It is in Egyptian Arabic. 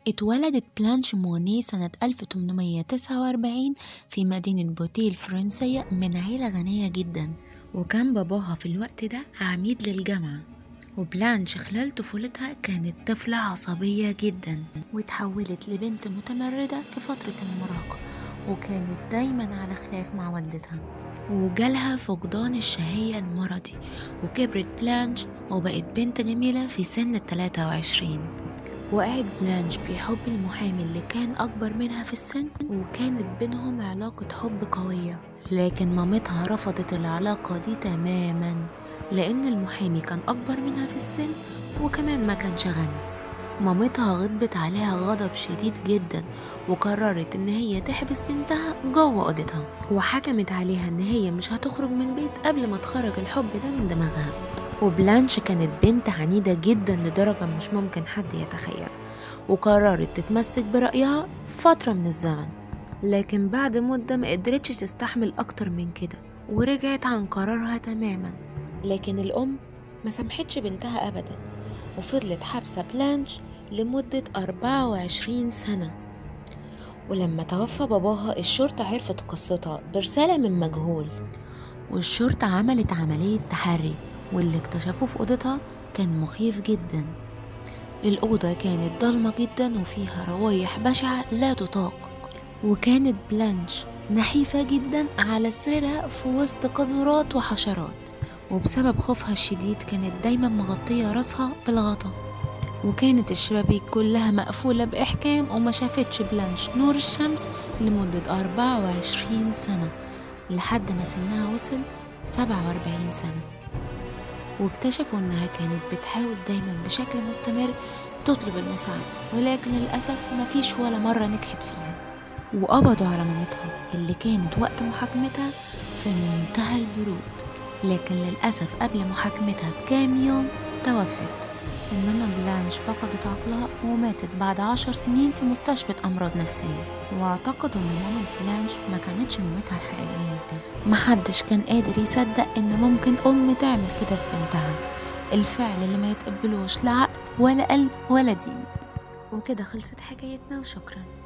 اتولدت بلانش موني سنة 1849 في مدينة بوتيه الفرنسية من عيلة غنية جدا وكان باباها في الوقت ده عميد للجامعة وبلانش خلال طفولتها كانت طفلة عصبية جدا وتحولت لبنت متمردة في فترة المراهقة وكانت دايما على خلاف مع والدتها وجالها فقدان الشهية المرضي وكبرت بلانش وبقت بنت جميلة في سن التلاتة وعشرين وقعت بلانش في حب المحامي اللي كان أكبر منها في السن وكانت بينهم علاقة حب قوية لكن مامتها رفضت العلاقة دي تماما لأن المحامي كان أكبر منها في السن وكمان ما كانش غني مامتها غضبت عليها غضب شديد جدا وقررت ان هي تحبس بنتها جوه اوضتها وحكمت عليها ان هي مش هتخرج من البيت قبل ما تخرج الحب ده من دماغها وبلانش كانت بنت عنيدة جدا لدرجة مش ممكن حد يتخيل وقررت تتمسك برأيها فترة من الزمن لكن بعد مدة ما قدرتش تستحمل أكتر من كده ورجعت عن قرارها تماما لكن الأم ما سمحتش بنتها أبدا وفضلت حابسة بلانش لمدة 24 سنة ولما توفى باباها الشرطة عرفت قصتها برسالة من مجهول والشرطة عملت عملية تحري واللي اكتشفوه في أوضتها كان مخيف جدا الأوضة كانت ضلمة جدا وفيها روايح بشعة لا تطاق وكانت بلانش نحيفة جدا على سريرها في وسط قذورات وحشرات وبسبب خوفها الشديد كانت دايما مغطية راسها بالغطا وكانت الشبابيك كلها مقفولة بإحكام وما شافتش بلانش نور الشمس لمدة 24 سنة لحد ما سنها وصل 47 سنة واكتشفوا إنها كانت بتحاول دايما بشكل مستمر تطلب المساعدة ولكن للأسف مفيش ولا مرة نجحت فيها وقبضوا على مامتها اللي كانت وقت محاكمتها في منتهى البرود لكن للأسف قبل محاكمتها بكام يوم توفت إنما بلانش فقدت عقلها وماتت بعد عشر سنين في مستشفى أمراض نفسية واعتقدوا إن ماما بلانش ما كانتش مامتها الحقيقية محدش كان قادر يصدق إن ممكن أم تعمل كده في بنتها الفعل اللي ما يتقبلوش لا عقل ولا قلب ولا دين وكده خلصت حكايتنا وشكرا